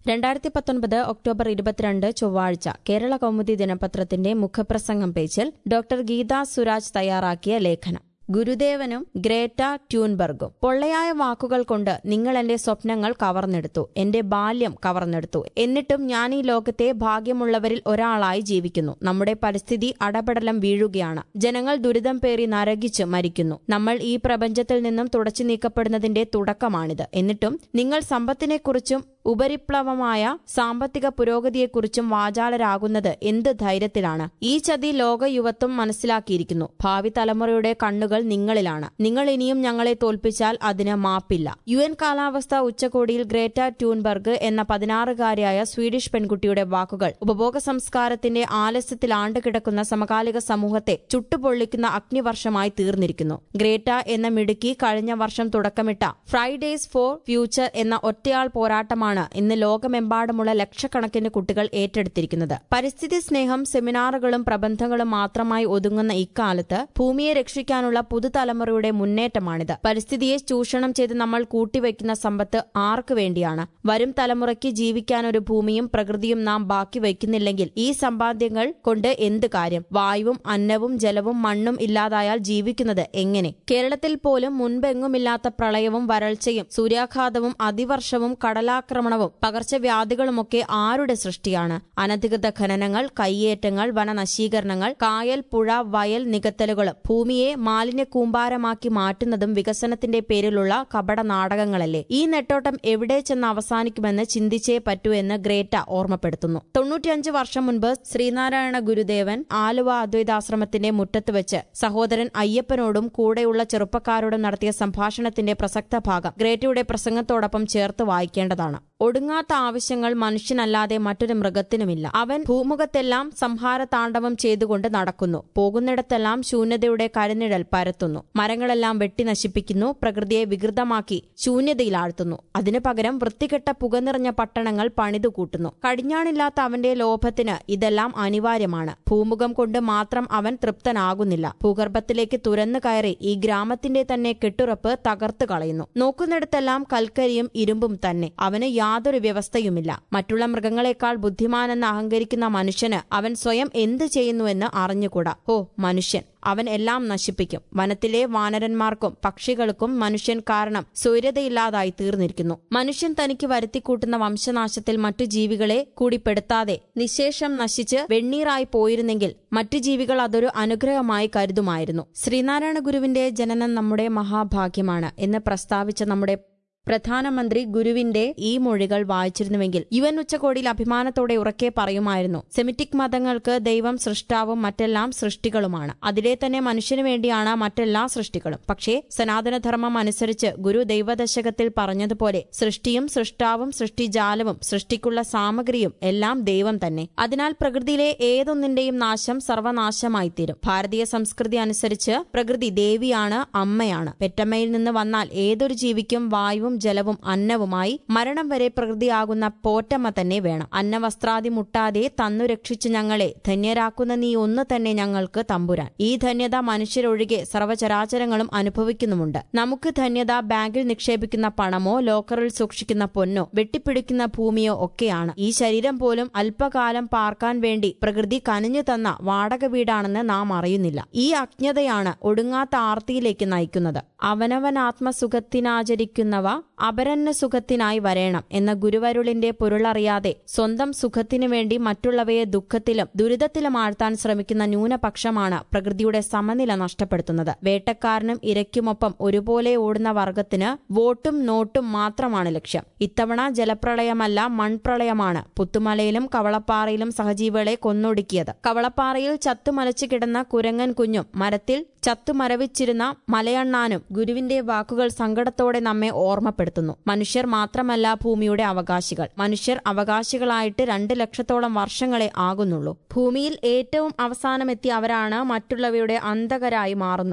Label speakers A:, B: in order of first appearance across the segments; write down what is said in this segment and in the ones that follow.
A: രണ്ടായിരത്തി പത്തൊൻപത് ഒക്ടോബർ ഇരുപത്തിരണ്ട് ചൊവ്വാഴ്ച കേരള കൗമുദി ദിനപത്രത്തിന്റെ മുഖപ്രസംഗം പേജിൽ ഡോക്ടർ ഗീത സുരാജ് തയ്യാറാക്കിയ ലേഖനം ഗുരുദേവനും ഗ്രേറ്റ ട്യൂൻബർഗും പൊള്ളയായ വാക്കുകൾ കൊണ്ട് നിങ്ങൾ എന്റെ സ്വപ്നങ്ങൾ കവർന്നെടുത്തു എന്റെ ബാല്യം കവർന്നെടുത്തു എന്നിട്ടും ഞാൻ ഈ ലോകത്തെ ഭാഗ്യമുള്ളവരിൽ ഒരാളായി ജീവിക്കുന്നു നമ്മുടെ പരിസ്ഥിതി അടപടലം വീഴുകയാണ് ജനങ്ങൾ ദുരിതം പേറി നരകിച്ച് മരിക്കുന്നു നമ്മൾ ഈ പ്രപഞ്ചത്തിൽ നിന്നും തുടച്ചു നീക്കപ്പെടുന്നതിന്റെ തുടക്കമാണിത് എന്നിട്ടും നിങ്ങൾ സമ്പത്തിനെക്കുറിച്ചും ഉപരിപ്ലവമായ സാമ്പത്തിക പുരോഗതിയെക്കുറിച്ചും വാചാലരാകുന്നത് എന്ത് ധൈര്യത്തിലാണ് ഈ ചതി ലോക യുവത്വം മനസ്സിലാക്കിയിരിക്കുന്നു ഭാവി തലമുറയുടെ കണ്ണുകൾ നിങ്ങളിലാണ് നിങ്ങൾ ഇനിയും ഞങ്ങളെ തോൽപ്പിച്ചാൽ അതിന് മാപ്പില്ല യു എൻ കാലാവസ്ഥ ഉച്ചകോടിയിൽ ഗ്രേറ്റ ട്യൂൻബർഗ് എന്ന പതിനാറുകാരിയായ സ്വീഡിഷ് പെൺകുട്ടിയുടെ വാക്കുകൾ ഉപഭോഗ സംസ്കാരത്തിന്റെ ആലസ്യത്തിൽ ആണ്ടുകിടക്കുന്ന സമകാലിക സമൂഹത്തെ ചുട്ടുപൊള്ളിക്കുന്ന അഗ്നിവർഷമായി തീർന്നിരിക്കുന്നു ഗ്രേറ്റ എന്ന മിടുക്കി കഴിഞ്ഞ വർഷം തുടക്കമിട്ട ഫ്രൈഡേസ് ഫോർ ഫ്യൂച്ചർ എന്ന ഒറ്റയാൾ പോരാട്ടമാണ് ഇന്ന് ലോകമെമ്പാടുമുള്ള ലക്ഷക്കണക്കിന് കുട്ടികൾ ഏറ്റെടുത്തിരിക്കുന്നത് പരിസ്ഥിതി സ്നേഹം സെമിനാറുകളും പ്രബന്ധങ്ങളും മാത്രമായി ഒതുങ്ങുന്ന ഇക്കാലത്ത് ഭൂമിയെ രക്ഷിക്കാനുള്ള പുതുതലമുറയുടെ മുന്നേറ്റമാണിത് പരിസ്ഥിതിയെ ചൂഷണം ചെയ്ത് നമ്മൾ കൂട്ടിവയ്ക്കുന്ന സമ്പത്ത് ആർക്കു വേണ്ടിയാണ് വരും തലമുറയ്ക്ക് ജീവിക്കാൻ ഒരു ഭൂമിയും പ്രകൃതിയും നാം ബാക്കി വയ്ക്കുന്നില്ലെങ്കിൽ ഈ സമ്പാദ്യങ്ങൾ കൊണ്ട് എന്ത് കാര്യം വായുവും അന്നവും ജലവും മണ്ണും ഇല്ലാതായാൽ ജീവിക്കുന്നത് എങ്ങനെ കേരളത്തിൽ പോലും മുൻപെങ്ങുമില്ലാത്ത പ്രളയവും വരൾച്ചയും സൂര്യാഘാതവും അതിവർഷവും കടലാക്രമണവും പകർച്ചവ്യാധികളുമൊക്കെ ആരുടെ സൃഷ്ടിയാണ് അനധികൃത ഖനനങ്ങൾ കയ്യേറ്റങ്ങൾ വനനശീകരണങ്ങൾ കായൽ പുഴ വയൽ നികത്തലുകൾ ഭൂമിയെ മാലിന്യ കൂമ്പാരമാക്കി മാറ്റുന്നതും വികസനത്തിന്റെ പേരിലുള്ള കപട നാടകങ്ങളല്ലേ ഈ നെട്ടോട്ടം എവിടെ ചെന്ന് അവസാനിക്കുമെന്ന് ചിന്തിച്ചേ പറ്റൂ എന്ന് ഗ്രേറ്റ ഓർമ്മപ്പെടുത്തുന്നു തൊണ്ണൂറ്റിയഞ്ച് വർഷം മുൻപ് ശ്രീനാരായണ ഗുരുദേവൻ ആലുവ അദ്വൈതാശ്രമത്തിന്റെ മുറ്റത്ത് വെച്ച് സഹോദരൻ അയ്യപ്പനോടും കൂടെയുള്ള ചെറുപ്പക്കാരോടും നടത്തിയ സംഭാഷണത്തിന്റെ പ്രസക്ത ഭാഗം ഗ്രേറ്റയുടെ പ്രസംഗത്തോടൊപ്പം ചേർത്ത് വായിക്കേണ്ടതാണ് ഒടുങ്ങാത്ത ആവശ്യങ്ങൾ മനുഷ്യനല്ലാതെ മറ്റൊരു മൃഗത്തിനുമില്ല അവൻ ഭൂമുഖത്തെല്ലാം സംഹാര താണ്ഡവം ചെയ്തുകൊണ്ട് നടക്കുന്നു പോകുന്നിടത്തെല്ലാം ശൂന്യതയുടെ കരുനിഴൽ പരത്തുന്നു മരങ്ങളെല്ലാം വെട്ടി നശിപ്പിക്കുന്നു പ്രകൃതിയെ വികൃതമാക്കി ശൂന്യതയിലാഴ്ത്തുന്നു അതിനു പകരം വൃത്തികെട്ട പുകനിറഞ്ഞ പട്ടണങ്ങൾ പണിതു കൂട്ടുന്നു കടിഞ്ഞാണില്ലാത്ത അവന്റെ ലോഭത്തിന് ഇതെല്ലാം അനിവാര്യമാണ് ഭൂമുഖം കൊണ്ട് മാത്രം അവൻ തൃപ്തനാകുന്നില്ല ഭൂഗർഭത്തിലേക്ക് തുരന്നു കയറി ഈ ഗ്രാമത്തിന്റെ തന്നെ കെട്ടുറപ്പ് തകർത്തു കളയുന്നു നോക്കുന്നിടത്തെല്ലാം കൽക്കരിയും ഇരുമ്പും തന്നെ അവന് യാതൊരു വ്യവസ്ഥയുമില്ല മറ്റുള്ള മൃഗങ്ങളെക്കാൾ ബുദ്ധിമാനെന്ന് അഹങ്കരിക്കുന്ന മനുഷ്യന് അവൻ സ്വയം എന്ത് ചെയ്യുന്നുവെന്ന് അറിഞ്ഞുകൂടാ ഓ മനുഷ്യൻ അവൻ എല്ലാം നശിപ്പിക്കും വനത്തിലെ വാനരന്മാർക്കും പക്ഷികൾക്കും മനുഷ്യൻ കാരണം സ്വൈര്യതയില്ലാതായി തീർന്നിരിക്കുന്നു മനുഷ്യൻ തനിക്ക് വരുത്തിക്കൂട്ടുന്ന വംശനാശത്തിൽ മറ്റു ജീവികളെ കൂടി പെടുത്താതെ നിശേഷം നശിച്ച് വെണ്ണീറായി പോയിരുന്നെങ്കിൽ മറ്റു ജീവികൾ അതൊരു അനുഗ്രഹമായി കരുതുമായിരുന്നു ശ്രീനാരായണ ഗുരുവിന്റെ ജനനം നമ്മുടെ മഹാഭാഗ്യമാണ് എന്ന് പ്രസ്താവിച്ച നമ്മുടെ പ്രധാനമന്ത്രി ഗുരുവിന്റെ ഈ മൊഴികൾ വായിച്ചിരുന്നുവെങ്കിൽ യു എൻ ഉച്ചകോടിയിൽ അഭിമാനത്തോടെ ഉറക്കെ പറയുമായിരുന്നു സെമിറ്റിക് മതങ്ങൾക്ക് ദൈവം സൃഷ്ടാവും മറ്റെല്ലാം സൃഷ്ടികളുമാണ് അതിലെ തന്നെ മനുഷ്യനു വേണ്ടിയാണ് മറ്റെല്ലാ സൃഷ്ടികളും പക്ഷേ സനാതനധർമ്മം അനുസരിച്ച് ഗുരു ദൈവദശകത്തിൽ പറഞ്ഞതുപോലെ സൃഷ്ടിയും സൃഷ്ടാവും സൃഷ്ടിജാലവും സൃഷ്ടിക്കുള്ള സാമഗ്രിയും എല്ലാം ദൈവം തന്നെ അതിനാൽ പ്രകൃതിയിലെ ഏതൊന്നിന്റെയും നാശം സർവനാശമായിത്തീരും ഭാരതീയ സംസ്കൃതി അനുസരിച്ച് പ്രകൃതി ദേവിയാണ് അമ്മയാണ് പെറ്റമ്മയിൽ നിന്ന് വന്നാൽ ഏതൊരു ജീവിക്കും വായുവും ജലവും അന്നവുമായി മരണം വരെ പ്രകൃതിയാകുന്ന പോറ്റമ്മ തന്നെ വേണം അന്നവസ്ത്രാദി മുട്ടാതെ തന്നു രക്ഷിച്ച് ഞങ്ങളെ ധന്യരാക്കുന്ന നീ ഒന്ന് തന്നെ ഞങ്ങൾക്ക് തമ്പുരാൻ ഈ ധന്യത മനുഷ്യരൊഴികെ സർവചരാചരങ്ങളും അനുഭവിക്കുന്നുമുണ്ട് നമുക്ക് ധന്യത ബാങ്കിൽ നിക്ഷേപിക്കുന്ന പണമോ ലോക്കറിൽ സൂക്ഷിക്കുന്ന പൊന്നോ വെട്ടിപ്പിടിക്കുന്ന ഭൂമിയോ ഒക്കെയാണ് ഈ ശരീരം പോലും അല്പകാലം പാർക്കാൻ വേണ്ടി പ്രകൃതി കനിഞ്ഞു തന്ന വാടക വീടാണെന്ന് നാം അറിയുന്നില്ല ഈ അജ്ഞതയാണ് ഒടുങ്ങാത്ത ആർത്തിയിലേക്ക് നയിക്കുന്നത് അവനവൻ ആത്മസുഖത്തിനാചരിക്കുന്നവ അപരന്ന സുഖത്തിനായി വരേണം എന്ന ഗുരുവരുളിന്റെ പൊരുളറിയാതെ സ്വന്തം സുഖത്തിനു വേണ്ടി മറ്റുള്ളവയെ ദുഃഖത്തിലും ദുരിതത്തിലും ആഴ്ത്താൻ ശ്രമിക്കുന്ന ന്യൂനപക്ഷമാണ് പ്രകൃതിയുടെ സമനില നഷ്ടപ്പെടുത്തുന്നത് വേട്ടക്കാരനും ഇരയ്ക്കുമൊപ്പം ഒരുപോലെ ഓടുന്ന വർഗത്തിന് വോട്ടും നോട്ടും മാത്രമാണ് ലക്ഷ്യം ഇത്തവണ ജലപ്രളയമല്ല മൺപ്രളയമാണ് പുത്തുമലയിലും കവളപ്പാറയിലും സഹജീവികളെ കൊന്നൊടുക്കിയത് കവളപ്പാറയിൽ ചത്തുമലച്ചു കിടന്ന കുരങ്ങൻ കുഞ്ഞും മരത്തിൽ ചത്തുമരവിച്ചിരുന്ന മലയണ്ണാനും ഗുരുവിന്റെ വാക്കുകൾ സങ്കടത്തോടെ നമ്മെ ഓർമ്മപ്പെടുത്തുന്നു മനുഷ്യർ മാത്രമല്ല ഭൂമിയുടെ അവകാശികൾ മനുഷ്യർ അവകാശികളായിട്ട് രണ്ട് ലക്ഷത്തോളം വർഷങ്ങളെ ആകുന്നുള്ളൂ ഭൂമിയിൽ ഏറ്റവും അവസാനമെത്തിയ അവരാണ് മറ്റുള്ളവയുടെ അന്തകരായി മാറുന്നത്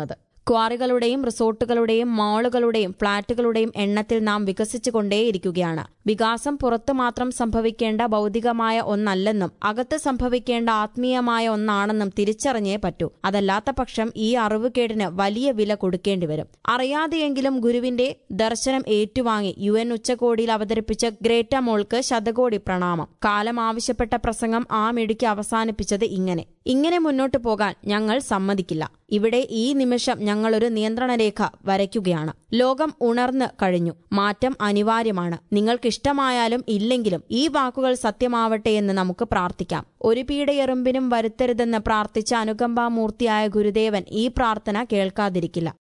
A: ക്വാറികളുടെയും റിസോർട്ടുകളുടെയും മാളുകളുടെയും ഫ്ളാറ്റുകളുടെയും എണ്ണത്തിൽ നാം വികസിച്ചുകൊണ്ടേയിരിക്കുകയാണ് വികാസം പുറത്തു മാത്രം സംഭവിക്കേണ്ട ഭൗതികമായ ഒന്നല്ലെന്നും അകത്ത് സംഭവിക്കേണ്ട ആത്മീയമായ ഒന്നാണെന്നും തിരിച്ചറിഞ്ഞേ പറ്റൂ അതല്ലാത്ത പക്ഷം ഈ അറിവുകേടിന് വലിയ വില കൊടുക്കേണ്ടി വരും അറിയാതെയെങ്കിലും ഗുരുവിന്റെ ദർശനം ഏറ്റുവാങ്ങി യു എൻ ഉച്ചകോടിയിൽ അവതരിപ്പിച്ച ഗ്രേറ്റ മോൾക്ക് ശതകോടി പ്രണാമം കാലം ആവശ്യപ്പെട്ട പ്രസംഗം ആ മിടുക്കി അവസാനിപ്പിച്ചത് ഇങ്ങനെ ഇങ്ങനെ മുന്നോട്ടു പോകാൻ ഞങ്ങൾ സമ്മതിക്കില്ല ഇവിടെ ഈ നിമിഷം ഞങ്ങളൊരു നിയന്ത്രണരേഖ വരയ്ക്കുകയാണ് ലോകം ഉണർന്നു കഴിഞ്ഞു മാറ്റം അനിവാര്യമാണ് നിങ്ങൾക്കിഷ്ടമായാലും ഇല്ലെങ്കിലും ഈ വാക്കുകൾ സത്യമാവട്ടെ എന്ന് നമുക്ക് പ്രാർത്ഥിക്കാം ഒരു പീഡയെറുമ്പിനും വരുത്തരുതെന്ന് പ്രാർത്ഥിച്ച അനുകമ്പാമൂർത്തിയായ ഗുരുദേവൻ ഈ പ്രാർത്ഥന കേൾക്കാതിരിക്കില്ല